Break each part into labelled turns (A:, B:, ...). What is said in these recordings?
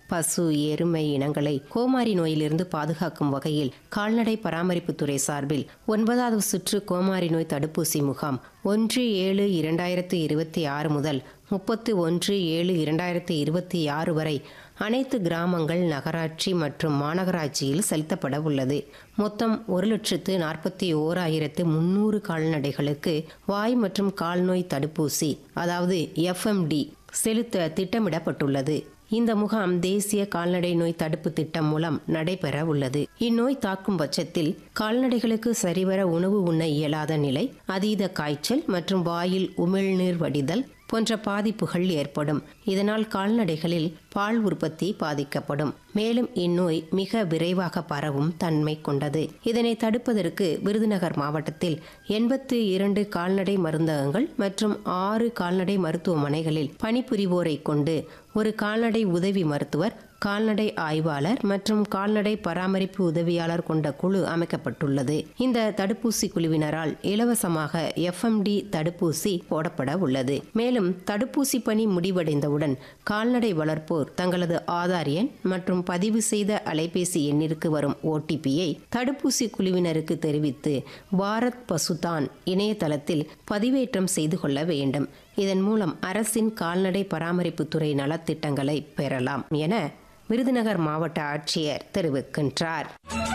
A: பசு எருமை இனங்களை கோமாரி நோயிலிருந்து பாதுகாக்கும் வகையில் கால்நடை பராமரிப்புத்துறை சார்பில் ஒன்பதாவது சுற்று கோமாரி நோய் தடுப்பூசி முகாம் ஒன்று ஏழு இரண்டாயிரத்து இருபத்தி ஆறு முதல் முப்பத்து ஒன்று ஏழு இரண்டாயிரத்து இருபத்தி ஆறு வரை அனைத்து கிராமங்கள் நகராட்சி மற்றும் மாநகராட்சியில் செலுத்தப்பட உள்ளது மொத்தம் ஒரு லட்சத்து நாற்பத்தி ஓராயிரத்து முன்னூறு கால்நடைகளுக்கு வாய் மற்றும் கால்நோய் தடுப்பூசி அதாவது எஃப்எம்டி செலுத்த திட்டமிடப்பட்டுள்ளது இந்த முகாம் தேசிய கால்நடை நோய் தடுப்பு திட்டம் மூலம் நடைபெற உள்ளது இந்நோய் தாக்கும் பட்சத்தில் கால்நடைகளுக்கு சரிவர உணவு உண்ண இயலாத நிலை அதீத காய்ச்சல் மற்றும் வாயில் உமிழ்நீர் வடிதல் போன்ற பாதிப்புகள் ஏற்படும் இதனால் கால்நடைகளில் பால் உற்பத்தி பாதிக்கப்படும் மேலும் இந்நோய் மிக விரைவாக பரவும் தன்மை கொண்டது இதனை தடுப்பதற்கு விருதுநகர் மாவட்டத்தில் எண்பத்து இரண்டு கால்நடை மருந்தகங்கள் மற்றும் ஆறு கால்நடை மருத்துவமனைகளில் பணிபுரிவோரை கொண்டு ஒரு கால்நடை உதவி மருத்துவர் கால்நடை ஆய்வாளர் மற்றும் கால்நடை பராமரிப்பு உதவியாளர் கொண்ட குழு அமைக்கப்பட்டுள்ளது இந்த தடுப்பூசி குழுவினரால் இலவசமாக எஃப்எம்டி தடுப்பூசி போடப்பட உள்ளது மேலும் தடுப்பூசி பணி முடிவடைந்தவுடன் கால்நடை வளர்ப்போர் தங்களது ஆதார் எண் மற்றும் பதிவு செய்த அலைபேசி எண்ணிற்கு வரும் ஓடிபியை தடுப்பூசி குழுவினருக்கு தெரிவித்து பாரத் பசுதான் இணையதளத்தில் பதிவேற்றம் செய்து கொள்ள வேண்டும் இதன் மூலம் அரசின் கால்நடை பராமரிப்புத்துறை நலத்திட்டங்களை பெறலாம் என விருதுநகர் மாவட்ட ஆட்சியர் தெரிவிக்கின்றார்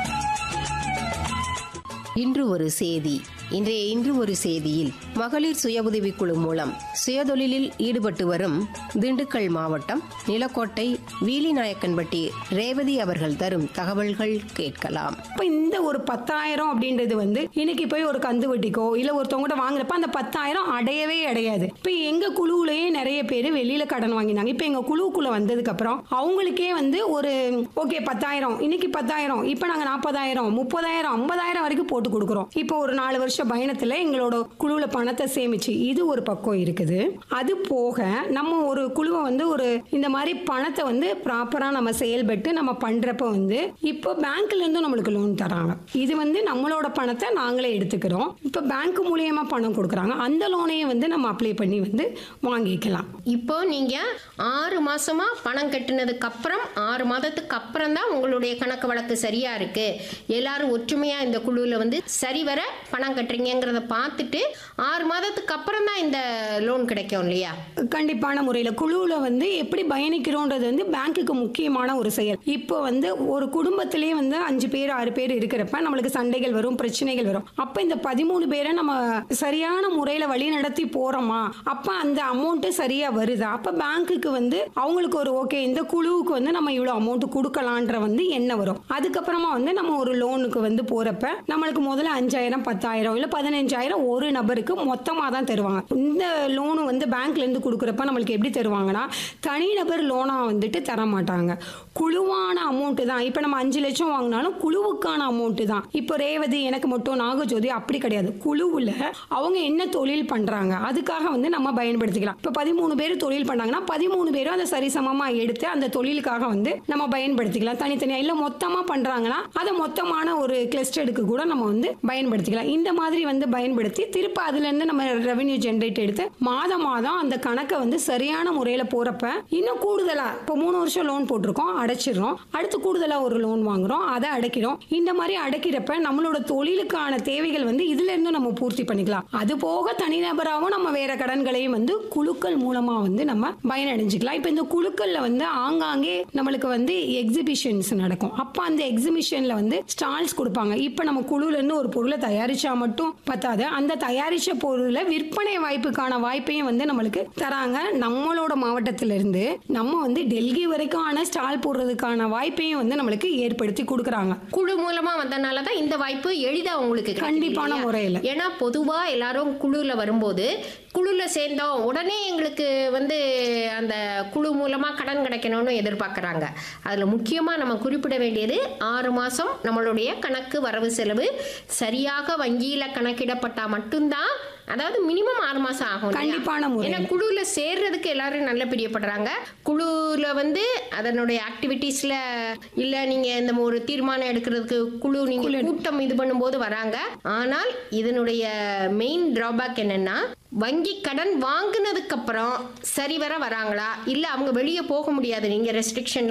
A: இன்று ஒரு செய்தி இன்றைய இன்று ஒரு செய்தியில் மகளிர் சுய உதவிக்குழு மூலம் சுயதொழிலில் ஈடுபட்டு வரும் திண்டுக்கல் மாவட்டம் நிலக்கோட்டை வீலிநாயக்கன்பட்டி ரேவதி அவர்கள் தரும் தகவல்கள் கேட்கலாம்
B: இப்போ இந்த ஒரு பத்தாயிரம் அப்படின்றது வந்து இன்னைக்கு போய் ஒரு கந்து வட்டிக்கோ இல்ல ஒருத்தவங்க வாங்குறப்ப அந்த பத்தாயிரம் அடையவே அடையாது இப்போ எங்க குழுவுலயே நிறைய பேர் வெளியில கடன் வாங்கினாங்க இப்போ எங்க குழுவுக்குள்ள வந்ததுக்கு அப்புறம் அவங்களுக்கே வந்து ஒரு ஓகே பத்தாயிரம் இன்னைக்கு பத்தாயிரம் இப்போ நாங்க நாற்பதாயிரம் முப்பதாயிரம் ஐம்பதாயிரம் வரைக்கும் போட்டு கொடுக்குறோம் இப்போ ஒரு நாலு வருஷ பயணத்துல எங்களோட குழுவுல பணத்தை சேமிச்சு இது ஒரு பக்கம் இருக்குது அது போக நம்ம ஒரு குழுவை வந்து ஒரு இந்த மாதிரி பணத்தை வந்து ப்ராப்பரா நம்ம செயல்பட்டு நம்ம பண்றப்ப வந்து இப்போ பேங்க்ல இருந்தும் நம்மளுக்கு லோன் தராங்க இது வந்து நம்மளோட பணத்தை நாங்களே எடுத்துக்கிறோம் இப்போ பேங்க் மூலியமா பணம் கொடுக்குறாங்க அந்த லோனையும் வந்து நம்ம அப்ளை பண்ணி வந்து வாங்கிக்கலாம்
C: இப்போ நீங்க ஆறு மாசமா பணம் கட்டினதுக்கு அப்புறம் ஆறு மாதத்துக்கு அப்புறம் தான் உங்களுடைய கணக்கு வழக்கு சரியா இருக்கு எல்லாரும் ஒற்றுமையா இந்த குழுவில் வந்து சரிவர பணம் கட்டுறீங்கிறத பார்த்துட்டு ஆறு மாதத்துக்கு அப்புறம் தான் இந்த லோன் கிடைக்கும் இல்லையா
B: கண்டிப்பான முறையில் குழுவில் வந்து எப்படி பயணிக்கிறோன்றது வந்து பேங்க்குக்கு முக்கியமான ஒரு செயல் இப்போ வந்து ஒரு குடும்பத்திலேயே வந்து அஞ்சு பேர் ஆறு பேர் இருக்கிறப்ப நம்மளுக்கு சண்டைகள் வரும் பிரச்சனைகள் வரும் அப்போ இந்த பதிமூணு பேரை நம்ம சரியான முறையில் வழி நடத்தி போகிறோமா அப்போ அந்த அமௌண்ட்டு சரியாக வருதா அப்போ பேங்க்குக்கு வந்து அவங்களுக்கு ஒரு ஓகே இந்த குழுவுக்கு வந்து நம்ம இவ்வளோ அமௌண்ட் கொடுக்கலான்ற வந்து எண்ணம் வரும் அதுக்கப்புறமா வந்து நம்ம ஒரு லோனுக்கு வந்து போகிறப்ப நம்மளுக்கு முதல்ல அஞ்சாயிரம் பத்தாயிரம் இல்லை பதினஞ்சாயிரம் ஒரு நபருக்கு மொத்தமாக தான் தருவாங்க இந்த லோனு வந்து பேங்க்ல இருந்து கொடுக்குறப்ப நம்மளுக்கு எப்படி தருவாங்கன்னா தனிநபர் லோனாக வந்துட்டு தர மாட்டாங்க குழுவான அமௌண்ட்டு தான் இப்போ நம்ம அஞ்சு லட்சம் வாங்கினாலும் குழுவுக்கான அமௌண்ட்டு தான் இப்போ ரேவதி எனக்கு மட்டும் நாகஜோதி அப்படி கிடையாது குழுவில் அவங்க என்ன தொழில் பண்ணுறாங்க அதுக்காக வந்து நம்ம பயன்படுத்திக்கலாம் இப்போ பதிமூணு பேர் தொழில் பண்ணாங்கன்னா பதிமூணு பேரும் அதை சரிசமமாக எடுத்து அந்த தொழிலுக்காக வந்து நம்ம பயன்படுத்திக்கலாம் தனித்தனியாக இல்லை மொத்தமாக பண்ணுறாங்கன்னா அதை மொத்தமான ஒரு கிளஸ்டருக்கு கூட நம்ம வந்து பயன்படுத்திக்கலாம் இந்த மாதிரி வந்து பயன்படுத்தி திருப்ப அதுலேருந்து நம்ம ரெவென்யூ ஜென்ரேட் எடுத்து மாதம் மாதம் அந்த கணக்கை வந்து சரியான முறையில் போகிறப்ப இன்னும் கூடுதலாக இப்போ மூணு வருஷம் லோன் போட்டிருக்கோம் அடைச்சிடுறோம் அடுத்து கூடுதலாக ஒரு லோன் வாங்குறோம் அதை அடைக்கிறோம் இந்த மாதிரி அடைக்கிறப்ப நம்மளோட தொழிலுக்கான தேவைகள் வந்து இதுல இருந்து நம்ம பூர்த்தி பண்ணிக்கலாம் அது போக தனிநபராகவும் நம்ம வேற கடன்களையும் வந்து குழுக்கள் மூலமா வந்து நம்ம பயனடைஞ்சுக்கலாம் இப்போ இந்த குழுக்கள்ல வந்து ஆங்காங்கே நம்மளுக்கு வந்து எக்ஸிபிஷன்ஸ் நடக்கும் அப்போ அந்த எக்ஸிபிஷன்ல வந்து ஸ்டால்ஸ் கொடுப்பாங்க இப்போ நம்ம குழுல இருந்து ஒரு பொருளை தயாரிச்சா மட்டும் பத்தாது அந்த தயாரிச்ச பொருளை விற்பனை வாய்ப்புக்கான வாய்ப்பையும் வந்து நம்மளுக்கு தராங்க நம்மளோட மாவட்டத்தில இருந்து நம்ம வந்து டெல்லி வரைக்கும் ஸ்டால் போடுறதுக்கான வாய்ப்பையும் வந்து நம்மளுக்கு ஏற்படுத்தி கொடுக்குறாங்க
C: குழு மூலமா வந்தனால தான் இந்த வாய்ப்பு எளிதா உங்களுக்கு கிடைக்குது
B: கண்டிப்பான
C: இல்லையா?
B: முறையில.
C: ஏன்னா பொதுவா எல்லாரும் குழுல வரும்போது குழுல சேர்ந்தோம் உடனே எங்களுக்கு வந்து அந்த குழு மூலமா கடன் கிடைக்கணும்னு எதிர்பார்க்கறாங்க அதுல முக்கியமா நம்ம குறிப்பிட வேண்டியது ஆறு மாசம் நம்மளுடைய கணக்கு வரவு செலவு சரியாக வங்கியில கணக்கிடப்பட்டா மட்டும்தான் அதாவது மினிமம் ஆறு மாசம் ஆகும் இல்லையா?
B: கண்டிப்பான முறையில.
C: ஏன்னா குழுல சேர்றதுக்கு எல்லாரும் நல்ல பிரியப்படுறாங்க குழுல வந்து அதனுடைய ஆக்டிவிட்டீஸ்ல இல்ல நீங்க இந்த ஒரு தீர்மானம் எடுக்கிறதுக்கு குழு நீங்க கூட்டம் இது பண்ணும்போது வராங்க ஆனால் இதனுடைய மெயின் டிராபேக் என்னன்னா வங்கி கடன் வாங்குனதுக்கு அப்புறம் சரிவர வராங்களா இல்ல அவங்க வெளியே போக முடியாது நீங்க ரெஸ்ட்ரிக்ஷன்